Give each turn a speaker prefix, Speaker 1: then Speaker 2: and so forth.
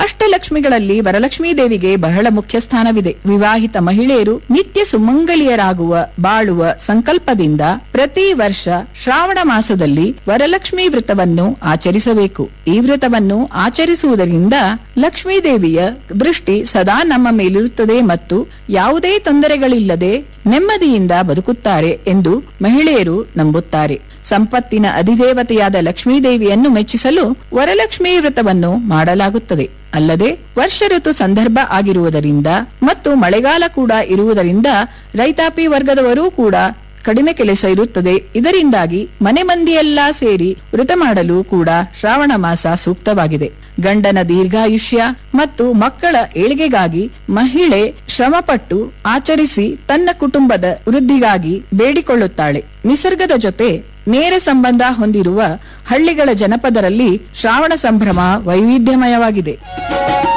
Speaker 1: ಅಷ್ಟಲಕ್ಷ್ಮಿಗಳಲ್ಲಿ ವರಲಕ್ಷ್ಮೀ ದೇವಿಗೆ ಬಹಳ ಮುಖ್ಯ ಸ್ಥಾನವಿದೆ ವಿವಾಹಿತ ಮಹಿಳೆಯರು ನಿತ್ಯ ಸುಮಂಗಲಿಯರಾಗುವ ಬಾಳುವ ಸಂಕಲ್ಪದಿಂದ ಪ್ರತಿ ವರ್ಷ ಶ್ರಾವಣ ಮಾಸದಲ್ಲಿ ವರಲಕ್ಷ್ಮಿ ವ್ರತವನ್ನು ಆಚರಿಸಬೇಕು ಈ ವ್ರತವನ್ನು ಆಚರಿಸುವುದರಿಂದ ಲಕ್ಷ್ಮೀ ದೇವಿಯ ದೃಷ್ಟಿ ಸದಾ ನಮ್ಮ ಮೇಲಿರುತ್ತದೆ ಮತ್ತು ಯಾವುದೇ ತೊಂದರೆಗಳಿಲ್ಲದೆ ನೆಮ್ಮದಿಯಿಂದ ಬದುಕುತ್ತಾರೆ ಎಂದು ಮಹಿಳೆಯರು ನಂಬುತ್ತಾರೆ ಸಂಪತ್ತಿನ ಅಧಿದೇವತೆಯಾದ ಲಕ್ಷ್ಮೀ ದೇವಿಯನ್ನು ಮೆಚ್ಚಿಸಲು ವರಲಕ್ಷ್ಮೀ ವ್ರತವನ್ನು ಮಾಡಲಾಗುತ್ತದೆ ಅಲ್ಲದೆ ವರ್ಷ ಋತು ಸಂದರ್ಭ ಆಗಿರುವುದರಿಂದ ಮತ್ತು ಮಳೆಗಾಲ ಕೂಡ ಇರುವುದರಿಂದ ರೈತಾಪಿ ವರ್ಗದವರೂ ಕೂಡ ಕಡಿಮೆ ಕೆಲಸ ಇರುತ್ತದೆ ಇದರಿಂದಾಗಿ ಮನೆ ಮಂದಿಯೆಲ್ಲಾ ಸೇರಿ ವ್ರತ ಮಾಡಲು ಕೂಡ ಶ್ರಾವಣ ಮಾಸ ಸೂಕ್ತವಾಗಿದೆ ಗಂಡನ ದೀರ್ಘಾಯುಷ್ಯ ಮತ್ತು ಮಕ್ಕಳ ಏಳಿಗೆಗಾಗಿ ಮಹಿಳೆ ಶ್ರಮಪಟ್ಟು ಆಚರಿಸಿ ತನ್ನ ಕುಟುಂಬದ ವೃದ್ಧಿಗಾಗಿ ಬೇಡಿಕೊಳ್ಳುತ್ತಾಳೆ ನಿಸರ್ಗದ ಜೊತೆ ನೇರ ಸಂಬಂಧ ಹೊಂದಿರುವ ಹಳ್ಳಿಗಳ ಜನಪದರಲ್ಲಿ ಶ್ರಾವಣ ಸಂಭ್ರಮ ವೈವಿಧ್ಯಮಯವಾಗಿದೆ